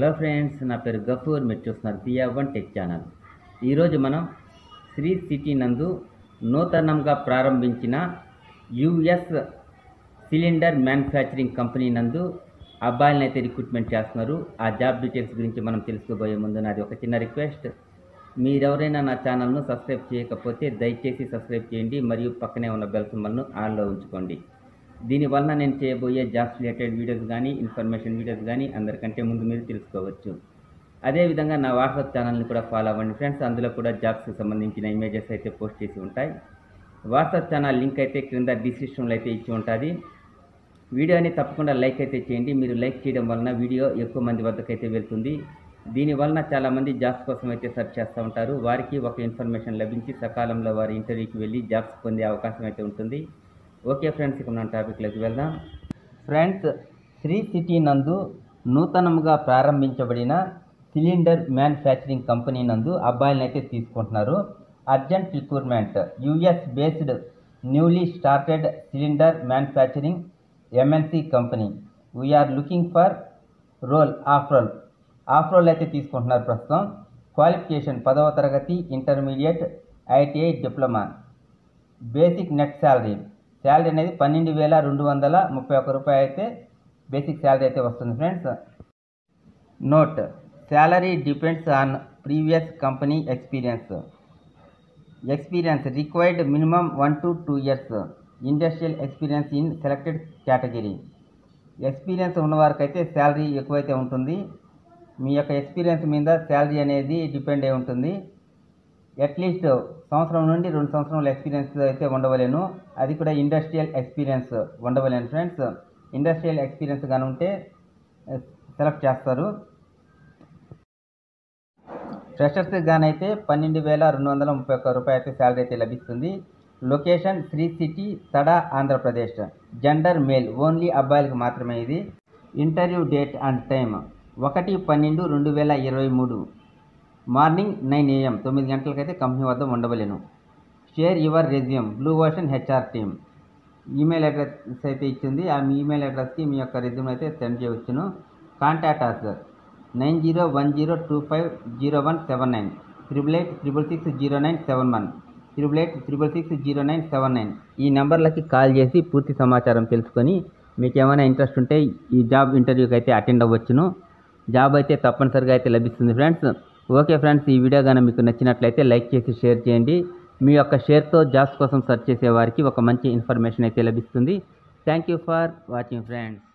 hello friends నా పేరు గఫూర్ మీరు చూస్తున్నారు పియా వన్ టెక్ ఛానల్ ఈరోజు మనం శ్రీ సిటీ నందు నూతనంగా ప్రారంభించిన యుఎస్ సిలిండర్ మ్యానుఫ్యాక్చరింగ్ కంపెనీ నందు అబ్బాయిలను అయితే రిక్రూట్మెంట్ చేస్తున్నారు ఆ జాబ్ డీటెయిల్స్ గురించి మనం తెలుసుకోబోయే ముందు నాది ఒక చిన్న రిక్వెస్ట్ మీరెవరైనా నా ఛానల్ను సబ్స్క్రైబ్ చేయకపోతే దయచేసి సబ్స్క్రైబ్ చేయండి మరియు పక్కనే ఉన్న బెల్ సింబల్ను ఆన్లో ఉంచుకోండి దీనివల్ల నేను చేయబోయే జాబ్స్ రిలేటెడ్ వీడియోస్ కానీ ఇన్ఫర్మేషన్ వీడియోస్ కానీ అందరికంటే ముందు మీరు తెలుసుకోవచ్చు అదేవిధంగా నా వాట్సాప్ ఛానల్ని కూడా ఫాలో అవ్వండి ఫ్రెండ్స్ అందులో కూడా జాబ్స్కి సంబంధించిన ఇమేజెస్ అయితే పోస్ట్ చేసి ఉంటాయి వాట్సాప్ ఛానల్ లింక్ అయితే క్రింద డిస్క్రిప్షన్లో అయితే ఇచ్చి ఉంటుంది వీడియోని తప్పకుండా లైక్ అయితే చేయండి మీరు లైక్ చేయడం వలన వీడియో ఎక్కువ మంది వద్దకు అయితే వెళ్తుంది దీనివలన చాలామంది జాబ్స్ కోసం అయితే సెర్చ్ చేస్తూ ఉంటారు వారికి ఒక ఇన్ఫర్మేషన్ లభించి సకాలంలో వారి ఇంటర్వ్యూకి వెళ్ళి జాబ్స్ పొందే అవకాశం అయితే ఉంటుంది ఓకే ఫ్రెండ్స్ ఇక మన టాపిక్లోకి వెళ్దాం ఫ్రెండ్స్ శ్రీ సిటీ నందు నూతనంగా ప్రారంభించబడిన సిలిండర్ మ్యానుఫ్యాక్చరింగ్ కంపెనీ నందు అబ్బాయిలను అయితే తీసుకుంటున్నారు urgent recruitment US based newly started cylinder manufacturing MNC company we're looking for roll off roll off roll అయితే తీసుకుంటున్నారు ప్రస్తుతం క్వాలిఫికేషన్ పదవ తరగతి intermediate ITI diploma basic net salary salary అనేది పన్నెండు వేల రెండు వందల ముప్పై ఒక్క రూపాయలు అయితే బేసిక్ శాలరీ అయితే వస్తుంది friends note salary depends on previous company experience experience required minimum one to two years industrial experience in selected category experience ఉన్నవారికి అయితే శాలరీ ఎక్కువైతే ఉంటుంది మీ యొక్క ఎక్స్పీరియన్స్ మీద శాలరీ అనేది డిపెండ్ అయి ఉంటుంది అట్లీస్ట్ సంవత్సరం నుండి రెండు సంవత్సరాల ఎక్స్పీరియన్స్ అయితే ఉండవలేను అది కూడా ఇండస్ట్రియల్ ఎక్స్పీరియన్స్ ఉండవలేను ఫ్రెండ్స్ ఇండస్ట్రియల్ ఎక్స్పీరియన్స్ కానీ ఉంటే సెలెక్ట్ చేస్తారు ఫ్రెషర్స్ గానైతే పన్నెండు వేల రెండు వందల ముప్పై ఒక్క రూపాయలు అయితే శాలరీ అయితే లభిస్తుంది location Sri City Tada Andhra Pradesh gender male only అబ్బాయిలకు మాత్రమే ఇది ఇంటర్వ్యూ డేట్ అండ్ టైం ఒకటి పన్నెండు రెండు వేల ఇరవై మూడు మార్నింగ్ నైన్ ఏఎం తొమ్మిది గంటలకైతే కంపెనీ వద్ద ఉండవలేను share your resume Blue Ocean HR team email address అయితే ఇచ్చింది ఆ మీ ఈమెయిల్ అడ్రస్కి మీ యొక్క రెజ్యూమ్ అయితే సెండ్ చేయవచ్చును contact us nine zero one zero two five zero one seven nine triple eight triple six zero nine seven one triple eight triple six zero nine seven nine ఈ నెంబర్లకి call చేసి పూర్తి సమాచారం తెలుసుకొని మీకు ఏమైనా ఇంట్రెస్ట్ ఉంటే ఈ జాబ్ ఇంటర్వ్యూకి అయితే అటెండ్ అవ్వచ్చును జాబ్ అయితే తప్పనిసరిగా అయితే లభిస్తుంది ఫ్రెండ్స్ ఓకే ఫ్రెండ్స్ ఈ వీడియో కానీ మీకు నచ్చినట్లయితే లైక్ చేసి షేర్ చేయండి మీ యొక్క షేర్తో జాబ్స్ కోసం సెర్చ్ చేసే వారికి ఒక మంచి ఇన్ఫర్మేషన్ అయితే లభిస్తుంది thank you for watching friends